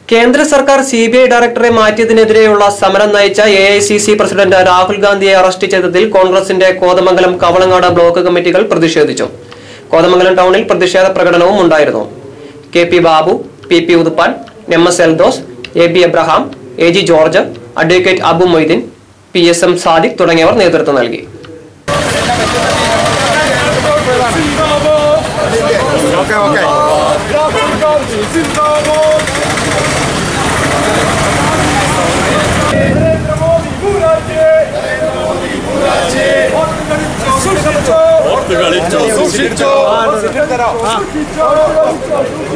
കേന്ദ്ര സർക്കാർ C B I ഡയറക്ടറെ മാറ്റിയതിനെതിരെയുള്ള സമരം നയിച്ച A I C C president Rahul ഗാന്ധിയെ അറസ്റ്റ് ചെയ്തതിൽ കോൺഗ്രസിന്റെ കോതമംഗലം കവളങ്ങാട് ബ്ലോക്ക് കമ്മിറ്റികൾ പ്രതിഷേധിച്ചു കോതമംഗലം ടൗണിൽ പ്രതിഷേധ പ്രകടനവും ഉണ്ടായിരുന്നു K P Babu P P Uthuppan M S Eldhose A B Abraham A G George advocate Abu Moideen P S M Sadiq തുടങ്ങിയവർ നേതൃത്വം നൽകി ഓക്കെ ഓക്കെ ഓർത്ത് കളിച്ചോ സൂക്ഷിച്ചോ